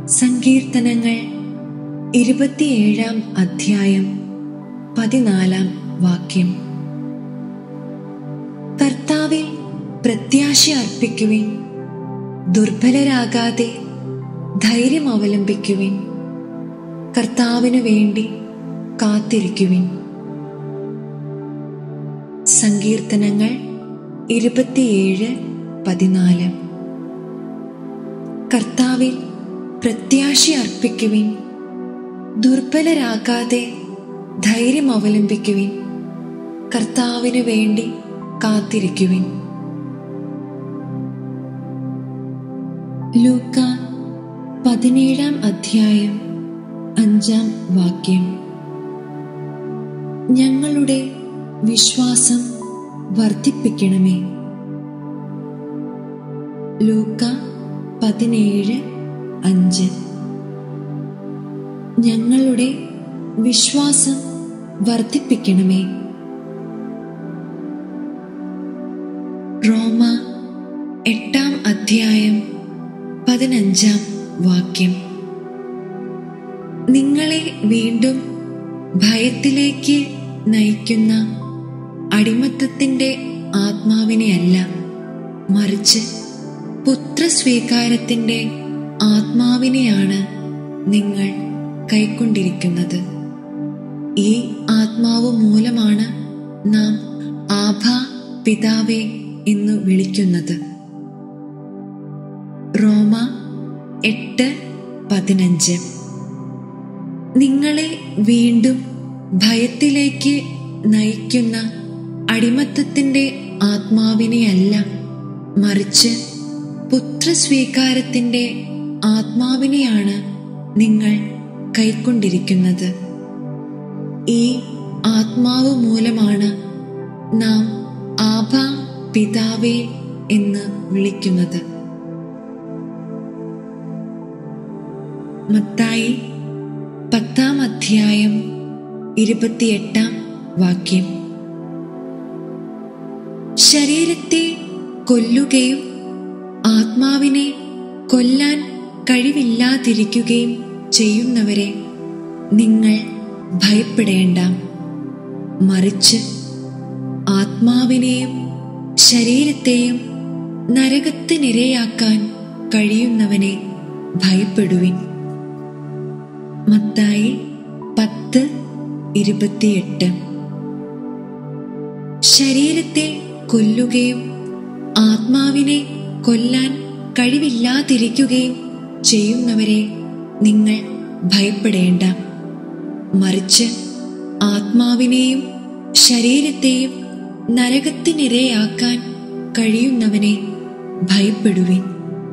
സങ്കീർത്തനങ്ങൾ ഇരുപത്തിയേഴാം അധ്യായം പതിനാലാം വാക്യം കർത്താവിൽ പ്രത്യാശ അർപ്പിക്കുവിൻ ദുർബലരാകാതെ ധൈര്യം അവലംബിക്കുവിൻ കർത്താവിനു വേണ്ടി കാത്തിരിക്കുവിൻ സങ്കീർത്തനങ്ങൾ ഇരുപത്തിയേഴ് പതിനാല് കർത്താവിൽ പ്രത്യാശ അർപ്പിക്കുവിൻ ദുർബലരാകാതെ ധൈര്യം അവലംബിക്കുവിൻ കർത്താവിനു വേണ്ടി കാത്തിരിക്കുവിൻ ലൂക്ക പതിനേഴാം അധ്യായം അഞ്ചാം വാക്യം ഞങ്ങളുടെ വിശ്വാസം വർദ്ധിപ്പിക്കണമേ ലൂക്ക പതിനേഴ് അഞ്ച് ഞങ്ങളുടെ വിശ്വാസം വർദ്ധിപ്പിക്കണമേ റോമ എട്ടാം അധ്യായം പതിനഞ്ചാം വാക്യം നിങ്ങളെ വീണ്ടും ഭയത്തിലേക്ക് നയിക്കുന്ന അടിമത്തത്തിന്റെ ആത്മാവിനെയല്ല മറിച്ച് പുത്രസ്വീകാരത്തിന്റെ ആത്മാവിനെയാണ് നിങ്ങൾ കൈക്കൊണ്ടിരിക്കുന്നത് ഈ ആത്മാവ് മൂലമാണ് നാം ആഭ പിതാവേ എന്ന് വിളിക്കുന്നത് റോമ എട്ട് പതിനഞ്ച് നിങ്ങളെ വീണ്ടും ഭയത്തിലേക്ക് നയിക്കുന്ന അടിമത്തത്തിന്റെ ആത്മാവിനെയല്ല മറിച്ച് പുത്രസ്വീകാരത്തിന്റെ ആത്മാവിനെയാണ് നിങ്ങൾ കൈക്കൊണ്ടിരിക്കുന്നത് ഈ ആത്മാവ് മൂലമാണ് നാം ആഭ പിതാവേ എന്ന് വിളിക്കുന്നത് മത്തായി പത്താം അധ്യായം ഇരുപത്തിയെട്ടാം വാക്യം ശരീരത്തെ കൊല്ലുകയും ആത്മാവിനെ കൊല്ലാൻ കഴിവില്ലാതിരിക്കുകയും ചെയ്യുന്നവരെ നിങ്ങൾ ഭയപ്പെടേണ്ട മറിച്ച് ആത്മാവിനെയും ശരീരത്തെയും നരകത്തിനിരയാക്കാൻ കഴിയുന്നവനെ ഭയപ്പെടുവിൻ മത്തായി പത്ത് ഇരുപത്തിയെട്ട് ശരീരത്തെ കൊല്ലുകയും ആത്മാവിനെ കൊല്ലാൻ കഴിവില്ലാതിരിക്കുകയും ചെയ്യുന്നവരെ നിങ്ങൾ ഭയപ്പെടേണ്ട മറിച്ച് ആത്മാവിനെയും ശരീരത്തെയും നരകത്തിനിരയാക്കാൻ കഴിയുന്നവനെ ഭയപ്പെടുവിൻ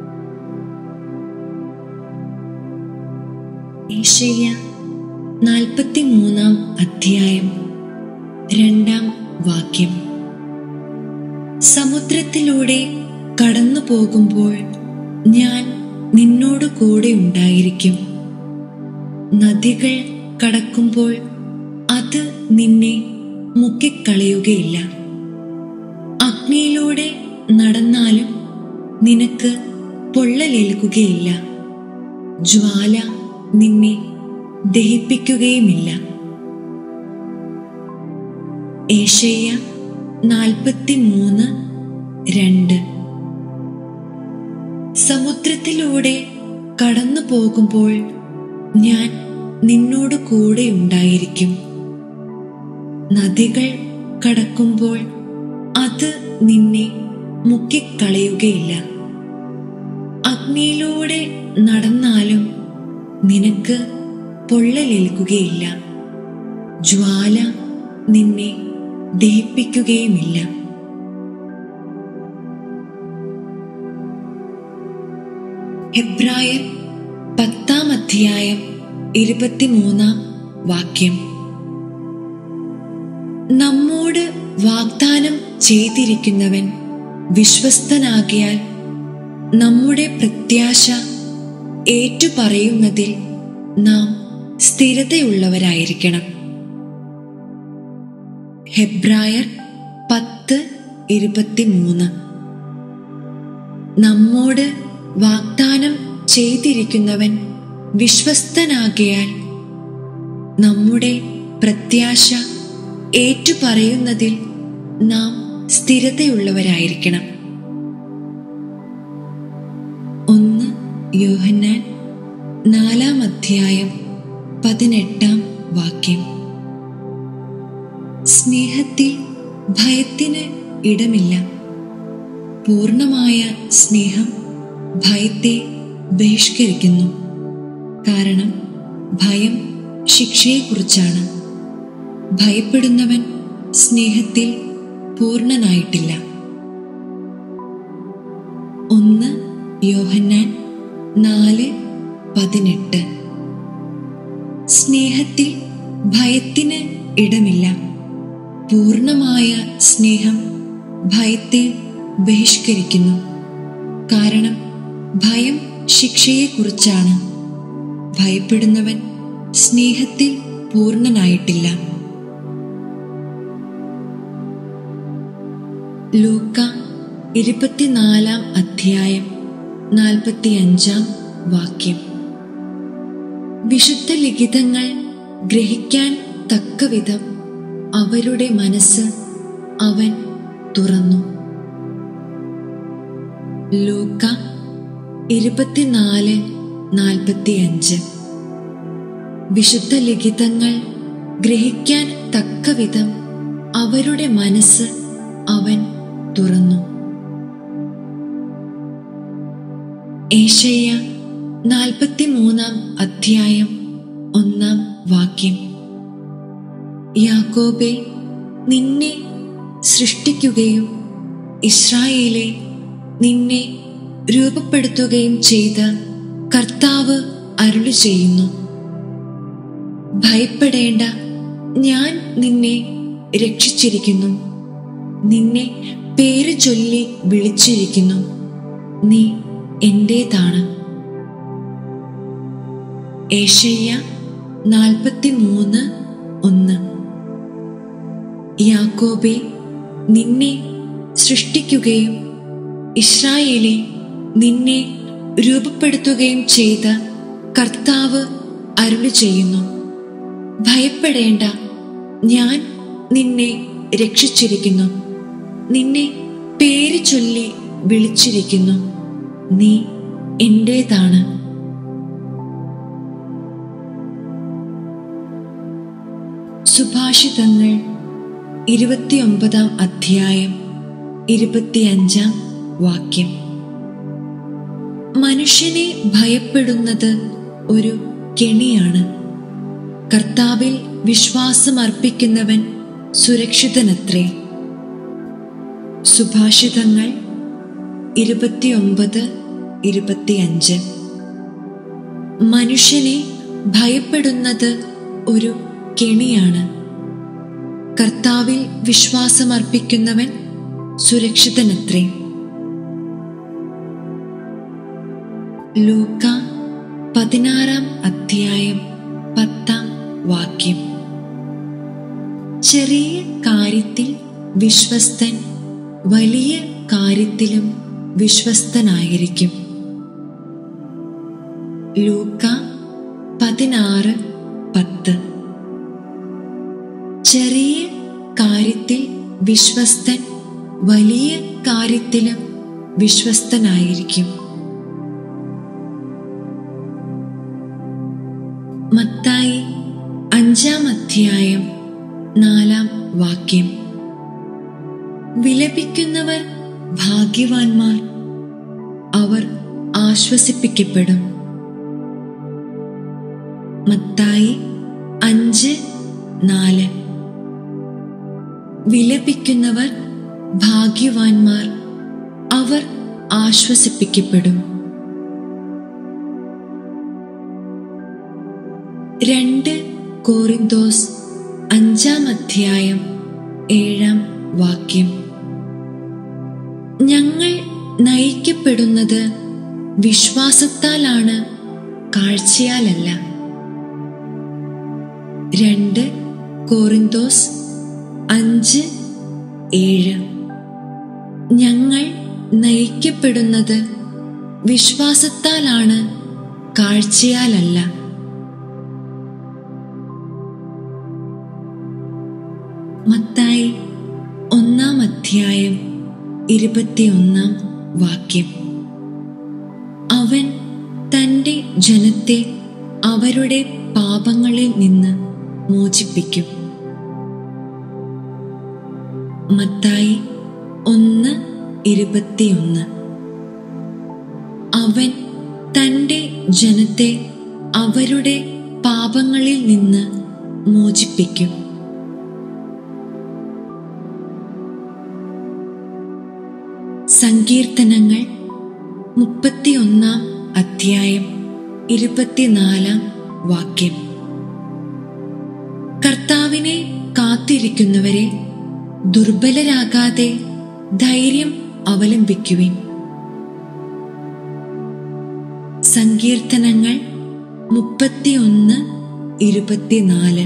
ഏഷ്യ നാൽപ്പത്തി മൂന്നാം അധ്യായം രണ്ടാം വാക്യം സമുദ്രത്തിലൂടെ കടന്നു പോകുമ്പോൾ ഞാൻ നിന്നോട് കൂടെ ഉണ്ടായിരിക്കും നദികൾ കടക്കുമ്പോൾ അത് നിന്നെ മുക്കിക്കളയുകയില്ല അഗ്നിയിലൂടെ നടന്നാലും നിനക്ക് പൊള്ളലേൽക്കുകയില്ല ജ്വാല നിന്നെ ദഹിപ്പിക്കുകയുമില്ല ഏഷ്യ നാൽപ്പത്തി മൂന്ന് രണ്ട് സമുദ്രത്തിലൂടെ കടന്നു പോകുമ്പോൾ ഞാൻ നിന്നോട് കൂടെ ഉണ്ടായിരിക്കും നദികൾ കടക്കുമ്പോൾ അത് നിന്നെ മുക്കിക്കളയുകയില്ല അഗ്നിയിലൂടെ നടന്നാലും നിനക്ക് പൊള്ളലേൽക്കുകയില്ല ജ്വാല നിന്നെ ദഹിപ്പിക്കുകയുമില്ല ഹെബ്രായർ പത്താം അധ്യായം ഇരുപത്തിമൂന്നാം വാക്യം നമ്മോട് വാഗ്ദാനം ചെയ്തിരിക്കുന്നവൻ വിശ്വസ്തനാകിയാൽ നമ്മുടെ പ്രത്യാശ ഏറ്റുപറയുന്നതിൽ നാം സ്ഥിരതയുള്ളവരായിരിക്കണം ഹെബ്രായർ പത്ത് ഇരുപത്തിമൂന്ന് നമ്മോട് വാഗ്ദാനം ചെയ്തിരിക്കുന്നവൻ വിശ്വസ്തനാകയാൽ നമ്മുടെ പ്രത്യാശ ഏറ്റുപറയുന്നതിൽ നാം സ്ഥിരതയുള്ളവരായിരിക്കണം ഒന്ന് യോഹന്നാൻ നാലാം അധ്യായം പതിനെട്ടാം വാക്യം സ്നേഹത്തിൽ ഭയത്തിന് ഇടമില്ല പൂർണമായ സ്നേഹം ഭയത്തെ ബഹിഷ്കരിക്കുന്നു കാരണം ഭയം ശിക്ഷയെക്കുറിച്ചാണ് ഭയപ്പെടുന്നവൻ സ്നേഹത്തിൽ പൂർണ്ണനായിട്ടില്ല ഒന്ന് യോഹന്നാൻ നാല് പതിനെട്ട് സ്നേഹത്തിൽ ഭയത്തിന് ഇടമില്ല പൂർണമായ സ്നേഹം ഭയത്തെ ബഹിഷ്കരിക്കുന്നു കാരണം ഭയം ശിക്ഷയെക്കുറിച്ചാണ് ഭയപ്പെടുന്നവൻ സ്നേഹത്തിൽ പൂർണ്ണനായിട്ടില്ല ലൂക്ക ഇരുപത്തിനാലാം അധ്യായം നാൽപ്പത്തിയഞ്ചാം വാക്യം വിശുദ്ധ ലിഖിതങ്ങൾ ഗ്രഹിക്കാൻ തക്കവിധം അവരുടെ മനസ്സ് അവൻ തുറന്നു ലൂക്ക ഇരുപത്തിനാല് നാൽപ്പത്തിയഞ്ച് വിശുദ്ധ ലിഖിതങ്ങൾ ഗ്രഹിക്കാൻ തക്കവിധം അവരുടെ മനസ്സ് അവൻ തുറന്നു ഏഷയ്യ നാൽപ്പത്തിമൂന്നാം അധ്യായം ഒന്നാം വാക്യം യാക്കോബെ നിന്നെ സൃഷ്ടിക്കുകയും ഇസ്രായേലെ നിന്നെ രൂപപ്പെടുത്തുകയും ചെയ്ത കർത്താവ് അരുളി ചെയ്യുന്നു ഭയപ്പെടേണ്ട ഞാൻ നിന്നെ രക്ഷിച്ചിരിക്കുന്നു നിന്നെ പേര് ചൊല്ലി വിളിച്ചിരിക്കുന്നു നീ എന്റേതാണ് ഏഷയ്യ നാൽപ്പത്തിമൂന്ന് ഒന്ന് യാക്കോബെ നിന്നെ സൃഷ്ടിക്കുകയും ഇസ്രായേലെ നിന്നെ രൂപപ്പെടുത്തുകയും ചെയ്ത കർത്താവ് അരുളി ചെയ്യുന്നു ഭയപ്പെടേണ്ട ഞാൻ നിന്നെ രക്ഷിച്ചിരിക്കുന്നു നിന്നെ പേര് ചൊല്ലി വിളിച്ചിരിക്കുന്നു നീ എന്റേതാണ് സുഭാഷിതങ്ങൾ ഇരുപത്തിയൊമ്പതാം അധ്യായം ഇരുപത്തിയഞ്ചാം വാക്യം മനുഷ്യനെ ഭയപ്പെടുന്നത് ഒരു കെണിയാണ് കർത്താവിൽ വിശ്വാസമർപ്പിക്കുന്നവൻ സുരക്ഷിതനത്രേ സുഭാഷിതങ്ങൾ ഇരുപത്തിയൊമ്പത് ഇരുപത്തിയഞ്ച് മനുഷ്യനെ ഭയപ്പെടുന്നത് ഒരു കെണിയാണ് കർത്താവിൽ വിശ്വാസമർപ്പിക്കുന്നവൻ സുരക്ഷിതനത്രേ ലൂക്ക പതിനാറാം അധ്യായം പത്താം വാക്യം ചെറിയ കാര്യത്തിൽ വിശ്വസ്തൻ വലിയ കാര്യത്തിലും വിശ്വസ്തനായിരിക്കും ലൂക്ക പതിനാറ് പത്ത് ചെറിയ കാര്യത്തിൽ വിശ്വസ്തൻ വലിയ കാര്യത്തിലും വിശ്വസ്തനായിരിക്കും മത്തായി അഞ്ചാം അധ്യായം നാലാം വാക്യം വിലപിക്കുന്നവർ ഭാഗ്യവാന്മാർ അവർ ആശ്വസിപ്പിക്കപ്പെടും മത്തായി അഞ്ച് നാല് വിലപിക്കുന്നവർ ഭാഗ്യവാന്മാർ അവർ ആശ്വസിപ്പിക്കപ്പെടും രണ്ട് കോറിന്തോസ് അഞ്ചാം അധ്യായം ഏഴാം വാക്യം ഞങ്ങൾ നയിക്കപ്പെടുന്നത് വിശ്വാസത്താലാണ് കാഴ്ചയാലല്ല രണ്ട് കോറിന്തോസ് അഞ്ച് ഏഴ് ഞങ്ങൾ നയിക്കപ്പെടുന്നത് വിശ്വാസത്താലാണ് കാഴ്ചയാലല്ല മത്തായി ഒന്നാം അധ്യായം ഇരുപത്തിയൊന്നാം വാക്യം അവൻ തൻ്റെ ജനത്തെ അവരുടെ പാപങ്ങളിൽ നിന്ന് മോചിപ്പിക്കും മത്തായി ഒന്ന് ഇരുപത്തിയൊന്ന് അവൻ തൻ്റെ ജനത്തെ അവരുടെ പാപങ്ങളിൽ നിന്ന് മോചിപ്പിക്കും സങ്കീർത്തനങ്ങൾ മുപ്പത്തിയൊന്നാം അധ്യായം ഇരുപത്തിനാലാം വാക്യം കർത്താവിനെ കാത്തിരിക്കുന്നവരെ ദുർബലരാകാതെ ധൈര്യം അവലംബിക്കുവിൻ സങ്കീർത്തനങ്ങൾ മുപ്പത്തിയൊന്ന് ഇരുപത്തിനാല്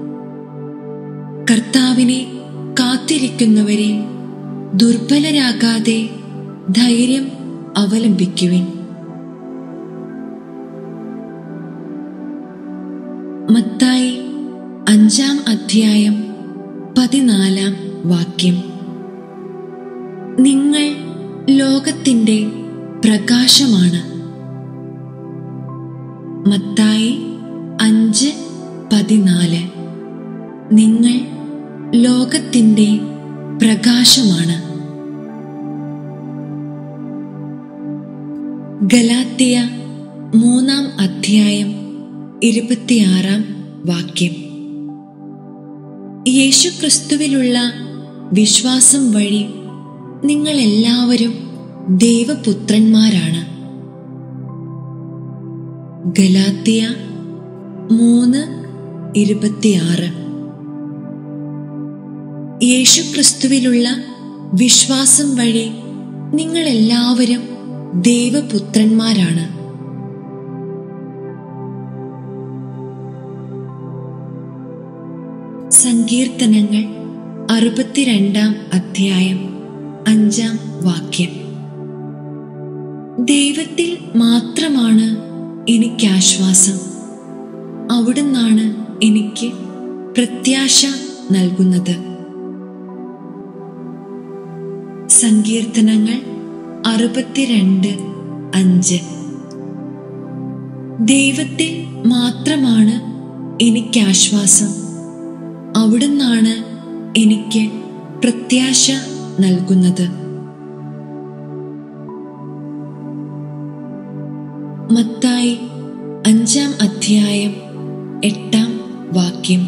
കർത്താവിനെ കാത്തിരിക്കുന്നവരെ ദുർബലരാകാതെ ധൈര്യം അവലംബിക്കുവിൻ മത്തായി അഞ്ചാം അധ്യായം പതിനാലാം വാക്യം നിങ്ങൾ ലോകത്തിൻ്റെ പ്രകാശമാണ് മത്തായി അഞ്ച് പതിനാല് നിങ്ങൾ ലോകത്തിൻ്റെ പ്രകാശമാണ് ഗലാത്തിയ മൂന്നാം അധ്യായം ഇരുപത്തിയാറാം വാക്യം യേശുക്രിസ്തുവിലുള്ള വിശ്വാസം വഴി നിങ്ങൾ എല്ലാവരും ദൈവപുത്രന്മാരാണ് ഗലാത്തിയ മൂന്ന് ഇരുപത്തിയാറ് യേശുക്രിസ്തുവിലുള്ള വിശ്വാസം വഴി നിങ്ങൾ എല്ലാവരും ദൈവപുത്രന്മാരാണ് സങ്കീർത്തനങ്ങൾ അറുപത്തിരണ്ടാം അധ്യായം അഞ്ചാം വാക്യം ദൈവത്തിൽ മാത്രമാണ് എനിക്ക് ആശ്വാസം അവിടുന്നാണ് എനിക്ക് പ്രത്യാശ നൽകുന്നത് സങ്കീർത്തനങ്ങൾ അറുപത്തിരണ്ട് അഞ്ച് ദൈവത്തിൽ മാത്രമാണ് എനിക്ക് ആശ്വാസം അവിടുന്നാണ് എനിക്ക് പ്രത്യാശ നൽകുന്നത് മത്തായി അഞ്ചാം അധ്യായം എട്ടാം വാക്യം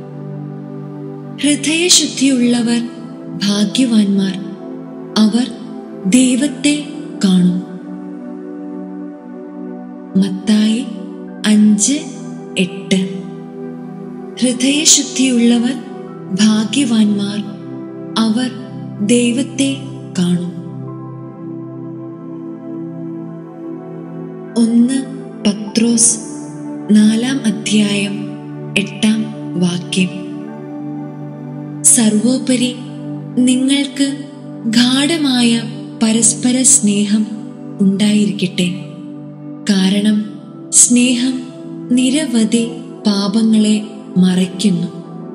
ഹൃദയശുദ്ധിയുള്ളവർ ഭാഗ്യവാന്മാർ അവർ ദൈവത്തെ കാണും മത്തായി അഞ്ച് എട്ട് ഹൃദയശുദ്ധിയുള്ളവർ ഭാഗ്യവാന്മാർ അവർ ദൈവത്തെ കാണും ഒന്ന് പത്രോസ് നാലാം അധ്യായം എട്ടാം വാക്യം സർവോപരി നിങ്ങൾക്ക് ഗാഠമായ പരസ്പര സ്നേഹം ഉണ്ടായിരിക്കട്ടെ കാരണം സ്നേഹം നിരവധി പാപങ്ങളെ മറയ്ക്കുന്നു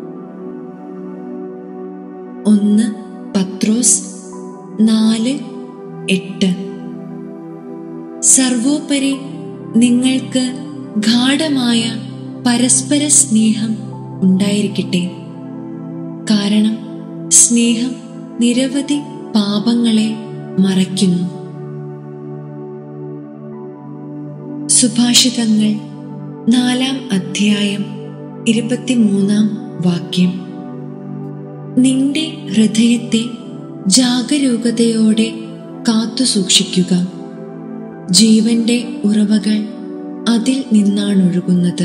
ഒന്ന് പത്രോസ് നാല് എട്ട് സർവോപരി നിങ്ങൾക്ക് ഗാഠമായ പരസ്പര സ്നേഹം ഉണ്ടായിരിക്കട്ടെ കാരണം സ്നേഹം നിരവധി പാപങ്ങളെ മറയ്ക്കുന്നു സുഭാഷിതങ്ങൾ നാലാം അധ്യായം ഇരുപത്തിമൂന്നാം വാക്യം നിന്റെ ഹൃദയത്തെ ജാഗരൂകതയോടെ കാത്തു സൂക്ഷിക്കുക ജീവന്റെ ഉറവകൾ അതിൽ നിന്നാണൊഴുകുന്നത്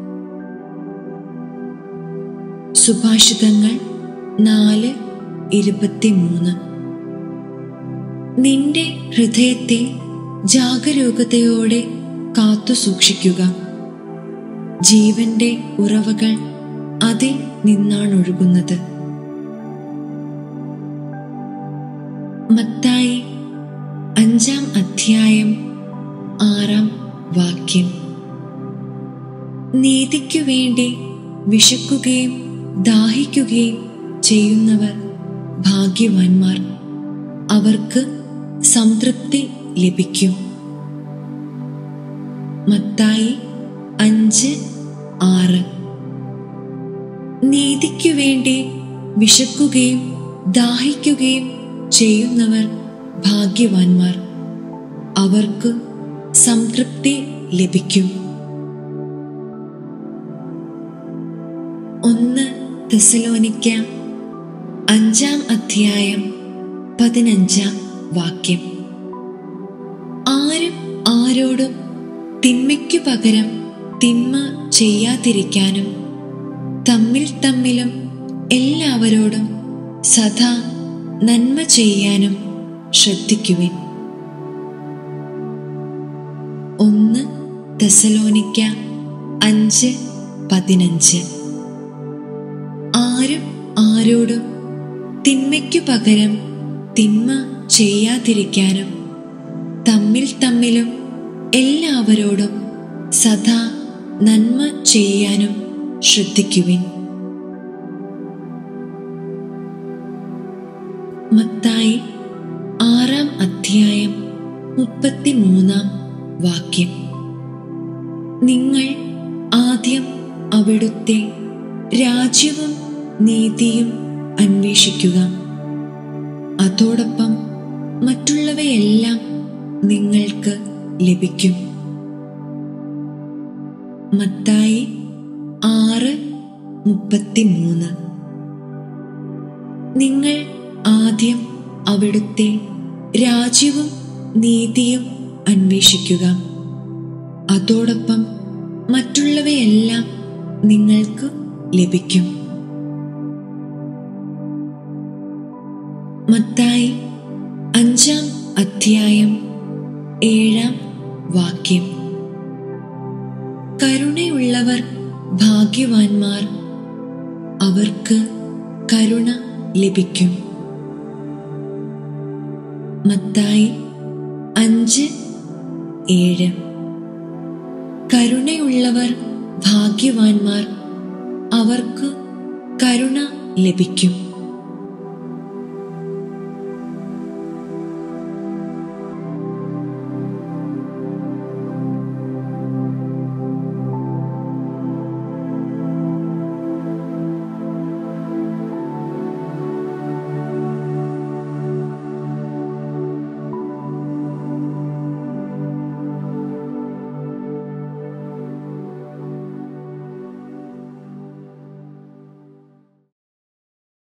സുഭാഷിതങ്ങൾ നാല് ഇരുപത്തിമൂന്ന് നിന്റെ ഹൃദയത്തെ ജാഗരൂകതയോടെ കാത്തു സൂക്ഷിക്കുക ജീവന്റെ ഉറവകൾ അതിൽ നിന്നാണൊഴുകുന്നത് മത്തായി അഞ്ചാം അധ്യായം ആറാം വാക്യം നീതിക്കു വേണ്ടി വിശക്കുകയും ദാഹിക്കുകയും ചെയ്യുന്നവർ ഭാഗ്യവാന്മാർ അവർക്ക് സംതൃപ്തി ലഭിക്കും മത്തായി അഞ്ച് ആറ് നീതിക്കു വേണ്ടി വിശക്കുകയും ദാഹിക്കുകയും ചെയ്യുന്നവർ ഭാഗ്യവാന്മാർ അവർക്ക് സംതൃപ്തി ലഭിക്കും ഒന്ന് തെസലോനിക്ക അഞ്ചാം അധ്യായം പതിനഞ്ചാം വാക്യം ആരും ആരോടും തിന്മയ്ക്കു പകരം തിന്മ ചെയ്യാതിരിക്കാനും തമ്മിൽ തമ്മിലും എല്ലാവരോടും സദാ നന്മ ചെയ്യാനും ശ്രദ്ധിക്കുവിൻ ഒന്ന് തെസലോനിക്ക അഞ്ച് പതിനഞ്ച് ആരും ആരോടും തിന്മയ്ക്കു പകരം തിന്മ ചെയ്യാതിരിക്കാനും തമ്മിൽ തമ്മിലും എല്ലാവരോടും സദാ നന്മ ചെയ്യാനും ശ്രദ്ധിക്കുവിൻ മത്തായി ആറാം അധ്യായം മുപ്പത്തിമൂന്നാം വാക്യം നിങ്ങൾ ആദ്യം അവിടുത്തെ രാജ്യവും നീതിയും അന്വേഷിക്കുക അതോടൊപ്പം മറ്റുള്ളവയെല്ലാം നിങ്ങൾക്ക് ലഭിക്കും മത്തായി ആറ് മുപ്പത്തിമൂന്ന് നിങ്ങൾ ആദ്യം അവിടുത്തെ രാജ്യവും നീതിയും അന്വേഷിക്കുക അതോടൊപ്പം മറ്റുള്ളവയെല്ലാം നിങ്ങൾക്ക് ലഭിക്കും മത്തായി അഞ്ചാം അധ്യായം ഏഴാം വാക്യം കരുണയുള്ളവർ ഭാഗ്യവാന്മാർ അവർക്ക് കരുണ ലഭിക്കും മത്തായി അഞ്ച് ഏഴ് കരുണയുള്ളവർ ഭാഗ്യവാന്മാർ അവർക്ക് കരുണ ലഭിക്കും